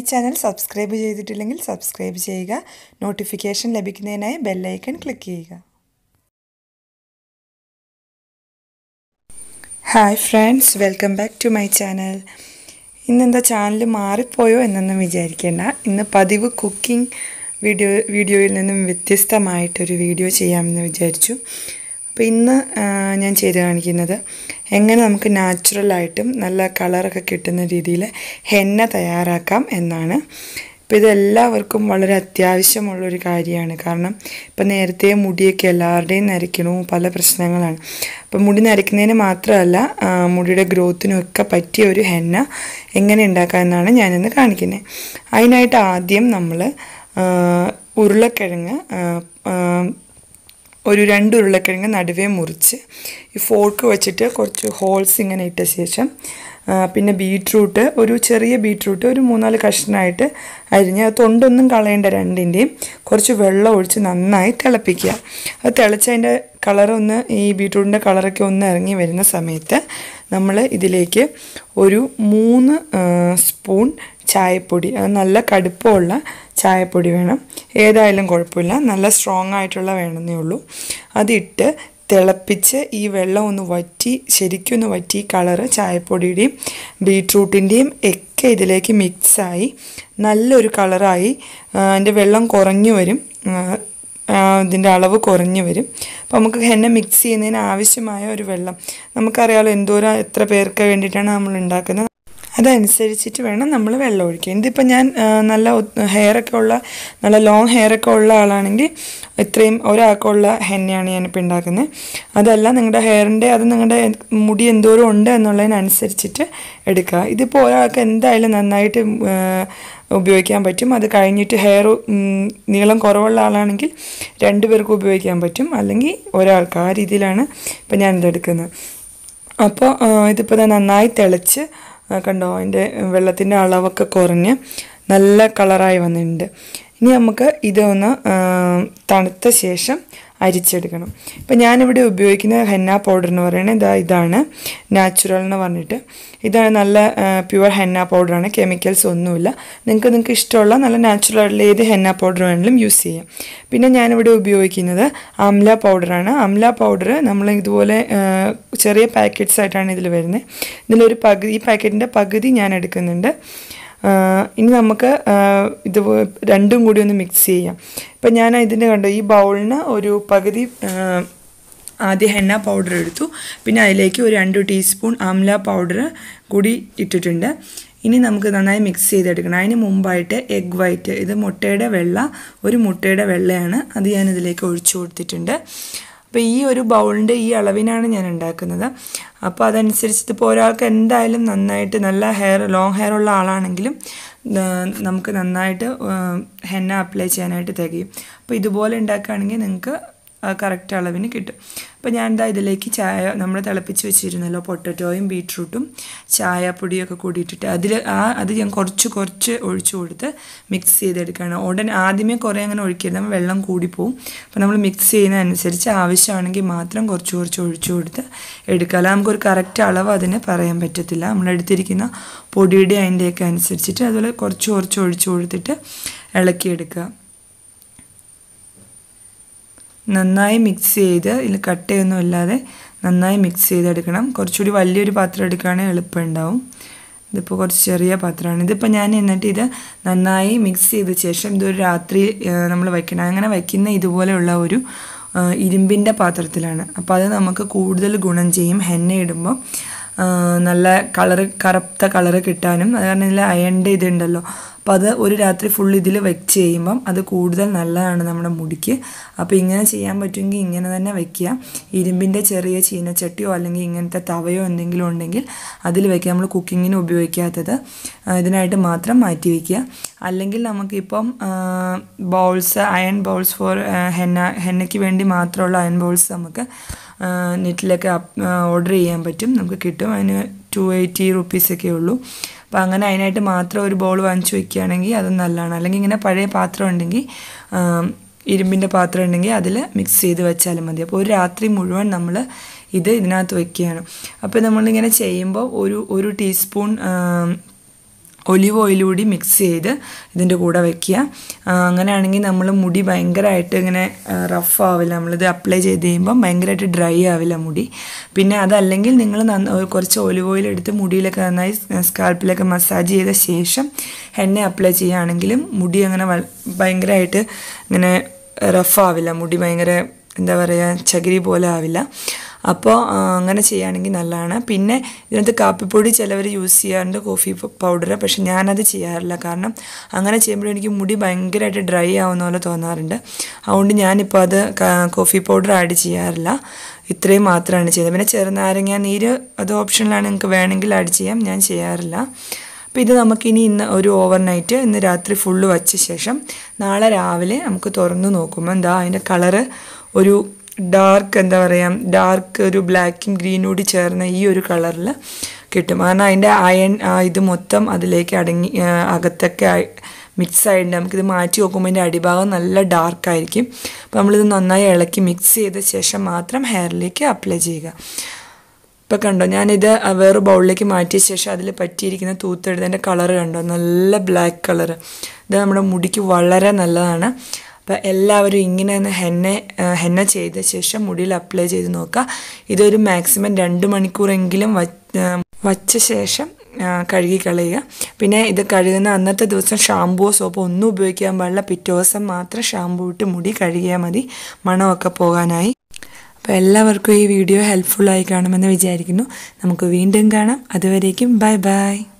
channel subscribe ചെയ്തിട്ടില്ലെങ്കിൽ subscribe ചെയ്യുക notification ലഭിക്കുന്നതിനായി ബെല്ലൈക്കൺ ക്ലിക്ക് ചെയ്യുക hi friends welcome back to my channel ഇന്നെന്താ ചാനൽ മാറിപ്പോയോ എന്നൊന്നും വിചാരിക്കേണ്ട ഇന്ന് പതിവ് കുക്കിംഗ് വീഡിയോ വീഡിയോയിൽ നിന്നും വ്യത്യസ്തമായിട്ടൊരു വീഡിയോ ചെയ്യാമെന്ന് വിചാരിച്ചു അപ്പോൾ ഇന്ന് ഞാൻ ചെയ്ത് കാണിക്കുന്നത് എങ്ങനെ നമുക്ക് നാച്ചുറലായിട്ടും നല്ല കളറൊക്കെ കിട്ടുന്ന രീതിയിൽ ഹെന്ന തയ്യാറാക്കാം എന്നാണ് അപ്പോൾ ഇതെല്ലാവർക്കും വളരെ അത്യാവശ്യമുള്ളൊരു കാര്യമാണ് കാരണം ഇപ്പം നേരത്തെ മുടിയൊക്കെ എല്ലാവരുടെയും നരയ്ക്കണു പല പ്രശ്നങ്ങളാണ് അപ്പം മുടി നരയ്ക്കുന്നതിന് മാത്രമല്ല മുടിയുടെ ഗ്രോത്തിനും ഒക്കെ പറ്റിയ ഒരു ഹെന്ന എങ്ങനെ ഉണ്ടാക്കാം എന്നാണ് ഞാനിന്ന് കാണിക്കുന്നത് അതിനായിട്ട് ആദ്യം നമ്മൾ ഉരുളക്കിഴങ്ങ് ഒരു രണ്ട് ഉരുളക്കിഴങ്ങ് നടുവേ മുറിച്ച് ഈ ഫോർക്ക് വെച്ചിട്ട് കുറച്ച് ഹോൾസ് ഇങ്ങനെ ഇട്ട ശേഷം പിന്നെ ബീട്രൂട്ട് ഒരു ചെറിയ ബീട്രൂട്ട് ഒരു മൂന്നാല് കഷ്ണമായിട്ട് അരിഞ്ഞ് അത് തൊണ്ടൊന്നും കളയേണ്ട രണ്ടിൻ്റെയും കുറച്ച് വെള്ളം ഒഴിച്ച് നന്നായി തിളപ്പിക്കുക അത് തിളച്ചതിൻ്റെ കളറൊന്ന് ഈ ബീട്രൂട്ടിൻ്റെ കളറൊക്കെ ഒന്ന് ഇറങ്ങി വരുന്ന സമയത്ത് നമ്മൾ ഇതിലേക്ക് ഒരു മൂന്ന് സ്പൂൺ ചായപ്പൊടി അത് നല്ല കടുപ്പമുള്ള ചായപ്പൊടി വേണം ഏതായാലും കുഴപ്പമില്ല നല്ല സ്ട്രോങ് ആയിട്ടുള്ള വേണമെന്നേ ഉള്ളൂ അതിട്ട് തിളപ്പിച്ച് ഈ വെള്ളം ഒന്ന് വറ്റി ശരിക്കും ഒന്ന് വറ്റി കളറ് ചായപ്പൊടിയുടെയും ബീട്രൂട്ടിൻ്റെയും ഒക്കെ ഇതിലേക്ക് മിക്സായി നല്ലൊരു കളറായി അതിൻ്റെ വെള്ളം കുറഞ്ഞു വരും ഇതിൻ്റെ അളവ് കുറഞ്ഞു വരും അപ്പോൾ നമുക്ക് ഹെന്ന മിക്സ് ചെയ്യുന്നതിന് ആവശ്യമായ ഒരു വെള്ളം നമുക്കറിയാമല്ലോ എന്തോരം എത്ര പേർക്ക് വേണ്ടിയിട്ടാണ് നമ്മൾ ഉണ്ടാക്കുന്നത് അതനുസരിച്ചിട്ട് വേണം നമ്മൾ വെള്ളം ഒഴിക്കാൻ ഇതിപ്പോൾ ഞാൻ നല്ല ഹെയറൊക്കെ ഉള്ള നല്ല ലോങ് ഹെയറൊക്കെ ഉള്ള ആളാണെങ്കിൽ ഇത്രയും ഒരാൾക്കുള്ള ഹെന്നയാണ് ഞാനിപ്പോൾ ഉണ്ടാക്കുന്നത് അതല്ല നിങ്ങളുടെ ഹെയറിൻ്റെ അത് നിങ്ങളുടെ മുടി എന്തോരം ഉണ്ട് എന്നുള്ളതിനനുസരിച്ചിട്ട് എടുക്കുക ഇതിപ്പോൾ ഒരാൾക്ക് എന്തായാലും നന്നായിട്ട് ഉപയോഗിക്കാൻ പറ്റും അത് കഴിഞ്ഞിട്ട് ഹെയർ നീളം കുറവുള്ള ആളാണെങ്കിൽ രണ്ട് പേർക്ക് ഉപയോഗിക്കാൻ പറ്റും അല്ലെങ്കിൽ ഒരാൾക്ക് ആ രീതിയിലാണ് ഇപ്പം ഞാനിത് എടുക്കുന്നത് അപ്പോൾ ഇതിപ്പോൾ നന്നായി തിളച്ച് കണ്ടോ അതിൻ്റെ വെള്ളത്തിൻ്റെ അളവൊക്കെ കുറഞ്ഞ് നല്ല കളറായി വന്നിട്ടുണ്ട് ഇനി നമുക്ക് ഇതൊന്ന് തണുത്ത ശേഷം അരിച്ചെടുക്കണം ഇപ്പം ഞാനിവിടെ ഉപയോഗിക്കുന്ന ഹെന്ന പൗഡർ എന്ന് പറയുന്നത് ഇതാ ഇതാണ് നാച്ചുറൽ എന്ന് പറഞ്ഞിട്ട് ഇതാണ് നല്ല പ്യുവർ ഹെന്ന പൗഡറാണ് കെമിക്കൽസ് ഒന്നുമില്ല നിങ്ങൾക്ക് നിങ്ങൾക്ക് ഇഷ്ടമുള്ള നല്ല നാച്ചുറൽ ആയിട്ടുള്ള ഏത് ഹെന്ന പൗഡർ വേണമെങ്കിലും യൂസ് ചെയ്യാം പിന്നെ ഞാനിവിടെ ഉപയോഗിക്കുന്നത് അംല പൗഡറാണ് അംല പൗഡർ നമ്മൾ ഇതുപോലെ ചെറിയ പാക്കറ്റ്സ് ആയിട്ടാണ് ഇതിൽ വരുന്നത് ഇതിലൊരു പകുതി ഈ പാക്കറ്റിൻ്റെ പകുതി ഞാൻ എടുക്കുന്നുണ്ട് ഇനി നമുക്ക് ഇത് രണ്ടും കൂടി ഒന്ന് മിക്സ് ചെയ്യാം ഇപ്പം ഞാൻ ഇതിൻ്റെ കണ്ടോ ഈ ബൗളിന് ഒരു പകുതി ആദ്യം ഹെന്ന പൗഡർ എടുത്തു പിന്നെ അതിലേക്ക് ഒരു രണ്ട് ടീസ്പൂൺ ആംല പൗഡർ കൂടി ഇട്ടിട്ടുണ്ട് ഇനി നമുക്ക് നന്നായി മിക്സ് ചെയ്തെടുക്കണം അതിന് മുമ്പായിട്ട് എഗ് വൈറ്റ് ഇത് മുട്ടയുടെ വെള്ള ഒരു മുട്ടയുടെ വെള്ളയാണ് അത് ഞാൻ ഇതിലേക്ക് ഒഴിച്ചു കൊടുത്തിട്ടുണ്ട് അപ്പോൾ ഈ ഒരു ബൗളിൻ്റെ ഈ അളവിനാണ് ഞാൻ ഉണ്ടാക്കുന്നത് അപ്പോൾ അതനുസരിച്ച് ഇപ്പോൾ ഒരാൾക്ക് എന്തായാലും നന്നായിട്ട് നല്ല ഹെയർ ലോങ് ഹെയർ ഉള്ള ആളാണെങ്കിലും നമുക്ക് നന്നായിട്ട് ഹെന്ന അപ്ലൈ ചെയ്യാനായിട്ട് തികയും അപ്പോൾ ഇതുപോലെ ഉണ്ടാക്കുകയാണെങ്കിൽ നിങ്ങൾക്ക് കറക്റ്റ് അളവിന് കിട്ടും അപ്പോൾ ഞാൻ എന്താ ഇതിലേക്ക് ചായ നമ്മൾ തിളപ്പിച്ച് വെച്ചിരുന്നല്ലോ പൊട്ടറ്റോയും ബീട്രൂട്ടും ചായപ്പൊടിയൊക്കെ കൂടിയിട്ടിട്ട് അതിൽ ആ അത് ഞാൻ കുറച്ച് കുറച്ച് ഒഴിച്ചു കൊടുത്ത് മിക്സ് ചെയ്തെടുക്കുകയാണ് ഉടനെ ആദ്യമേ കുറേ അങ്ങനെ ഒഴിക്കരുത് നമ്മൾ വെള്ളം കൂടിപ്പോവും അപ്പോൾ നമ്മൾ മിക്സ് ചെയ്യുന്നതനുസരിച്ച് ആവശ്യമാണെങ്കിൽ മാത്രം കുറച്ച് കുറച്ച് ഒഴിച്ചു കൊടുത്ത് എടുക്കുക അല്ല നമുക്കൊരു കറക്റ്റ് അളവ് അതിന് പറയാൻ പറ്റത്തില്ല നമ്മൾ എടുത്തിരിക്കുന്ന പൊടിയുടെ അതിൻ്റെയൊക്കെ അനുസരിച്ചിട്ട് അതുപോലെ കുറച്ച് കുറച്ച് ഒഴിച്ചു കൊടുത്തിട്ട് ഇളക്കിയെടുക്കുക നന്നായി മിക്സ് ചെയ്ത് ഇതിൽ കട്ടയൊന്നും ഇല്ലാതെ നന്നായി മിക്സ് ചെയ്തെടുക്കണം കുറച്ചുകൂടി വലിയൊരു പാത്രം എടുക്കുകയാണെങ്കിൽ എളുപ്പം ഉണ്ടാവും ഇതിപ്പോൾ കുറച്ച് ചെറിയ പാത്രമാണ് ഇതിപ്പോൾ ഞാൻ എന്നിട്ട് ഇത് നന്നായി മിക്സ് ചെയ്ത ശേഷം ഇതൊരു രാത്രി നമ്മൾ വയ്ക്കണം അങ്ങനെ വയ്ക്കുന്ന ഇതുപോലെയുള്ള ഒരു ഇരുമ്പിൻ്റെ പാത്രത്തിലാണ് അപ്പോൾ അത് നമുക്ക് കൂടുതൽ ഗുണം ചെയ്യും ഹെന്ന ഇടുമ്പോൾ നല്ല കളറ് കറുത്ത കളറ് കിട്ടാനും അത് കാരണം ഇതിൽ അയണിൻ്റെ ഇതുണ്ടല്ലോ അപ്പോൾ അത് ഒരു രാത്രി ഫുൾ ഇതിൽ വെച്ച് കഴിയുമ്പം അത് കൂടുതൽ നല്ലതാണ് നമ്മുടെ മുടിക്ക് അപ്പോൾ ഇങ്ങനെ ചെയ്യാൻ പറ്റുമെങ്കിൽ ഇങ്ങനെ തന്നെ വെക്കുക ഇരുമ്പിൻ്റെ ചെറിയ ചീനച്ചട്ടിയോ അല്ലെങ്കിൽ ഇങ്ങനത്തെ തവയോ എന്തെങ്കിലും ഉണ്ടെങ്കിൽ അതിൽ വെക്കുക നമ്മൾ കുക്കിങ്ങിന് ഉപയോഗിക്കാത്തത് ഇതിനായിട്ട് മാത്രം മാറ്റി വയ്ക്കുക അല്ലെങ്കിൽ നമുക്കിപ്പം bowls iron bowls for henna ഹെന്നയ്ക്ക് വേണ്ടി മാത്രമുള്ള അയൺ ബൗൾസ് നമുക്ക് നെറ്റിലൊക്കെ ഓർഡർ ചെയ്യാൻ പറ്റും നമുക്ക് കിട്ടും അതിന് ടു എയ്റ്റി റുപ്പീസൊക്കെ ഉള്ളൂ അപ്പോൾ അങ്ങനെ അതിനായിട്ട് മാത്രം ഒരു ബോൾ വാങ്ങിച്ചു വെക്കുകയാണെങ്കിൽ അത് നല്ലതാണ് അല്ലെങ്കിൽ ഇങ്ങനെ പഴയ പാത്രം ഉണ്ടെങ്കിൽ ഇരുമ്പിൻ്റെ പാത്രം ഉണ്ടെങ്കിൽ അതിൽ മിക്സ് ചെയ്ത് വെച്ചാലും മതി അപ്പോൾ ഒരു രാത്രി മുഴുവൻ നമ്മൾ ഇത് ഇതിനകത്ത് വെക്കുകയാണ് അപ്പോൾ നമ്മളിങ്ങനെ ചെയ്യുമ്പോൾ ഒരു ഒരു ടീസ്പൂൺ ഒലിവ് ഓയിൽ കൂടി മിക്സ് ചെയ്ത് ഇതിൻ്റെ കൂടെ വെക്കുക ആ, അങ്ങനെയാണെങ്കിൽ നമ്മൾ മുടി ഭയങ്കരമായിട്ട് ഇങ്ങനെ റഫ് ആവില്ല നമ്മളിത് അപ്ലൈ ചെയ്ത് കഴിയുമ്പം ഭയങ്കരമായിട്ട് ഡ്രൈ ആവില്ല മുടി പിന്നെ അതല്ലെങ്കിൽ നിങ്ങൾ നന്ന കുറച്ച് ഒലിവ് ഓയിൽ എടുത്ത് മുടിയിലൊക്കെ നന്നായി സ്കാൽപ്പിലൊക്കെ മസാജ് ചെയ്ത ശേഷം എണ്ണ അപ്ലൈ ചെയ്യുകയാണെങ്കിലും മുടി അങ്ങനെ വൽ- ഭയങ്കരമായിട്ട് ഇങ്ങനെ റഫ് ആവില്ല മുടി ഭയങ്കര എന്താ പറയുക ചകിരി പോലെ ആവില്ല അപ്പോൾ ആ, അങ്ങനെ ചെയ്യുകയാണെങ്കിൽ നല്ലതാണ് പിന്നെ ഇതിനകത്ത് കാപ്പിപ്പൊടി ചിലവർ യൂസ് ചെയ്യാറുണ്ട് കോഫി പൗഡർ പക്ഷെ ഞാനത് ചെയ്യാറില്ല കാരണം അങ്ങനെ ചെയ്യുമ്പോൾ എനിക്ക് മുടി ഭയങ്കരമായിട്ട് ഡ്രൈ ആവുന്ന പോലെ തോന്നാറുണ്ട് അതുകൊണ്ട് ഞാനിപ്പോൾ അത് ക- കോഫി പൗഡർ ആഡ് ചെയ്യാറില്ല ഇത്രയും മാത്രമാണ് ചെയ്യുന്നത് പിന്നെ ചെറുനാരങ്ങ നീര് അത് ഓപ്ഷനിലാണ് നിങ്ങൾക്ക് വേണമെങ്കിൽ ആഡ് ചെയ്യാം ഞാൻ ചെയ്യാറില്ല അപ്പോൾ ഇത് നമുക്കിനി ഇന്ന് ഒരു ഓവർനൈറ്റ് ഇന്ന് രാത്രി ഫുള്ള് വച്ച ശേഷം നാളെ രാവിലെ നമുക്ക് തുറന്ന് നോക്കുമ്പോൾ എന്താ അതിൻ്റെ കളറ് ഒരു ഡാർക്ക് എന്താ പറയുക ഡാർക്ക് ഒരു ബ്ലാക്കും ഗ്രീനും കൂടി ചേർന്ന ഈ ഒരു കളറിൽ കിട്ടും കാരണം അതിൻ്റെ അയൺ ഇത് മൊത്തം അതിലേക്ക് അടങ്ങി ആ, അകത്തൊക്കെ ആയി മിക്സ് ആയിട്ടുണ്ട് നമുക്കിത് മാറ്റി നോക്കുമ്പോൾ അതിൻ്റെ അടിഭാഗം നല്ല ഡാർക്കായിരിക്കും അപ്പോൾ നമ്മളിത് നന്നായി ഇളക്കി മിക്സ് ചെയ്ത ശേഷം മാത്രം ഹെയറിലേക്ക് അപ്ലൈ ചെയ്യുക ഇപ്പം കണ്ടോ ഞാനിത് വേറെ ബൗളിലേക്ക് മാറ്റിയ ശേഷം അതിൽ പറ്റിയിരിക്കുന്ന തൂത്തെടുത്തതിൻ്റെ കളറ് കണ്ടോ നല്ല ബ്ലാക്ക് കളറ് ഇത് നമ്മുടെ മുടിക്ക് വളരെ നല്ലതാണ് അപ്പം എല്ലാവരും ഇങ്ങനെ ഒന്ന് ഹെന്ന ആ, ഹെന്ന ചെയ്ത ശേഷം മുടിയിൽ അപ്ലൈ ചെയ്ത് നോക്കുക ഇതൊരു മാക്സിമം രണ്ട് മണിക്കൂറെങ്കിലും വ ആ, വച്ച ശേഷം ആ, കഴുകി കളയുക പിന്നെ ഇത് കഴുകുന്ന അന്നത്തെ ദിവസം ഷാമ്പുവോ സോപ്പോ ഒന്നും ഉപയോഗിക്കാൻ പാടില്ല പിറ്റേ ദിവസം മാത്രം ഷാമ്പു ഇട്ട് മുടി കഴുകിയാൽ മതി മണമൊക്കെ പോകാനായി അപ്പോൾ എല്ലാവർക്കും ഈ വീഡിയോ ഹെൽപ്ഫുള്ളായി കാണുമെന്ന് വിചാരിക്കുന്നു നമുക്ക് വീണ്ടും കാണാം അതുവരേക്കും ബൈ ബൈ